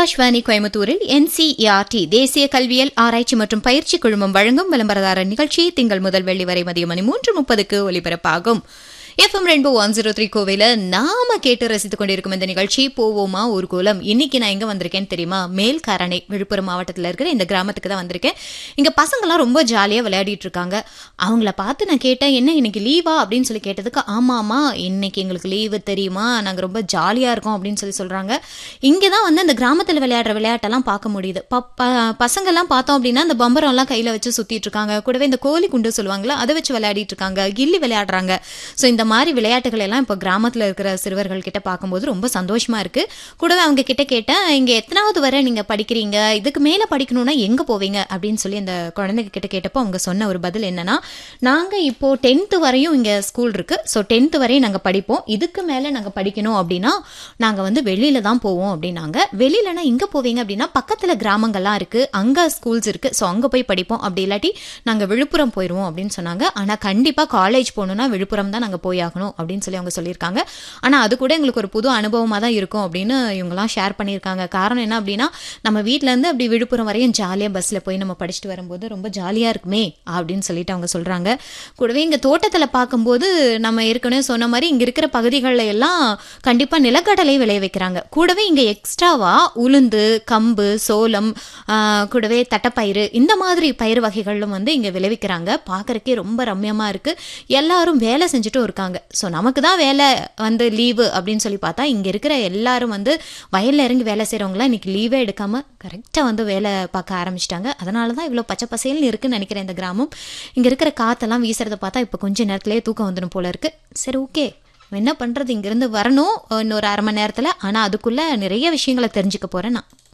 ஆகாஷ்வாணி கோயம்புத்தூரில் என்சிஇஆர்டி தேசிய கல்வியல் ஆராய்ச்சி மற்றும் பயிற்சி குழுமம் வழங்கும் விளம்பரதாரர் நிகழ்ச்சி திங்கள் முதல் வெள்ளி வரை மதியம் மணி மூன்று முப்பதுக்கு ஒலிபரப்பாகும் FM rainbow one zero three கோவில நாம கேட்டு ரசித்துக் கொண்டிருக்கும் இந்த நிகழ்ச்சி போவோமா ஒரு கோலம் இன்னைக்கு நான் எங்க வந்திருக்கேன்னு தெரியுமா மேல்காரணை விழுப்புரம் மாவட்டத்தில் இருக்கிற இந்த கிராமத்துக்கு தான் வந்திருக்கேன் இங்க பசங்கெல்லாம் ரொம்ப ஜாலியா விளையாடிட்டு இருக்காங்க அவங்கள பார்த்து நான் கேட்டேன் என்ன இன்னைக்கு லீவா அப்படின்னு சொல்லி கேட்டதுக்கு ஆமாமா இன்னைக்கு எங்களுக்கு லீவு தெரியுமா நாங்க ரொம்ப ஜாலியா இருக்கோம் அப்படின்னு சொல்லி சொல்றாங்க இங்க தான் வந்து அந்த கிராமத்துல விளையாடுற விளையாட்டெல்லாம் பார்க்க முடியுது ப- ப- பசங்கெல்லாம் பார்த்தோம் அப்படின்னா அந்த பம்பரம் எல்லாம் கையில வச்சு சுத்திட்டு இருக்காங்க கூடவே இந்த கோழி குண்டு சொல்லுவாங்கல்ல அதை வச்சு விளையாடிட்டு இருக்காங்க கில்லி விளையாடுறாங்க ஸோ இந்த மாதிரி விளையாட்டுகள் எல்லாம் இப்போ கிராமத்துல இருக்கிற சிறுவர்கள் கிட்ட பார்க்கும்போது ரொம்ப சந்தோஷமா இருக்கு கூடவே அவங்க கிட்ட கேட்டேன் இங்க எத்தனாவது வரை நீங்க படிக்கிறீங்க இதுக்கு மேல படிக்கணும்னா எங்க போவீங்க அப்படின்னு சொல்லி அந்த குழந்தைங்க கிட்ட கேட்டப்போ அவங்க சொன்ன ஒரு பதில் என்னன்னா நாங்க இப்போ டென்த்து வரையும் இங்க ஸ்கூல் இருக்கு ஸோ டென்த்து வரையும் நாங்க படிப்போம் இதுக்கு மேல நாங்க படிக்கணும் அப்படின்னா நாங்க வந்து வெளியில தான் போவோம் அப்படின்னாங்க வெளியிலனா எங்க போவீங்க அப்படின்னா பக்கத்துல கிராமங்கள்லாம் இருக்கு அங்க ஸ்கூல்ஸ் இருக்கு ஸோ அங்க போய் படிப்போம் அப்படி இல்லாட்டி நாங்க விழுப்புரம் போயிடுவோம் அப்படின்னு சொன்னாங்க ஆனா கண்டிப்பா காலேஜ் போகணும்னா விழுப்புரம் தான் நாங்க போய் ஆகணும் அப்படின்னு சொல்லி அவங்க சொல்லியிருக்காங்க ஆனா அது கூட எங்களுக்கு ஒரு புது அனுபவமா தான் இருக்கும் அப்படின்னு இவங்கெல்லாம் ஷேர் பண்ணியிருக்காங்க காரணம் என்ன அப்படின்னா நம்ம வீட்ல இருந்து அப்படி விழுப்புரம் வரையும் ஜாலியா பஸ்ல போய் நம்ம படிச்சுட்டு வரும்போது ரொம்ப ஜாலியா இருக்குமே அப்படின்னு சொல்லிட்டு அவங்க சொல்றாங்க கூடவே இங்க தோட்டத்துல பார்க்கும்போது நம்ம ஏற்கனவே சொன்ன மாதிரி இங்க இருக்கிற பகுதிகளில் எல்லாம் கண்டிப்பா நிலக்கடலை விளைய வைக்கிறாங்க கூடவே இங்க எக்ஸ்ட்ராவா உளுந்து கம்பு சோளம் ஆஹ், கூடவே தட்டைப்பயிறு இந்த மாதிரி பயிர் வகைகளும் வந்து இங்க விளைவிக்கிறாங்க பார்க்கறக்கே ரொம்ப ரம்யமா இருக்கு எல்லாரும் வேலை செஞ்சுட்டும் இருக்காங்க ஸோ நமக்கு தான் வேலை வந்து லீவு அப்படின்னு சொல்லி பார்த்தா இங்க இருக்கிற எல்லாரும் வந்து வயல்ல இறங்கி வேலை செய்றவங்களாம் இன்னைக்கு லீவே எடுக்காம கரெக்டா வந்து வேலை பார்க்க ஆரம்பிச்சிட்டாங்க அதனால தான் இவ்வளோ பச்சை பசேல்னு இருக்குன்னு நினைக்கிறேன் இந்த கிராமம் இங்க இருக்கிற காத்தெல்லாம் வீசுறத பார்த்தா இப்போ கொஞ்ச நேரத்திலேயே தூக்கம் வந்துடும் போல இருக்கு சரி ஓகே என்ன பண்றது இங்கிருந்து வரணும் இன்னொரு அரை மணி நேரத்துல ஆனா அதுக்குள்ள நிறைய விஷயங்களை தெரிஞ்சுக்க போறேன் நான்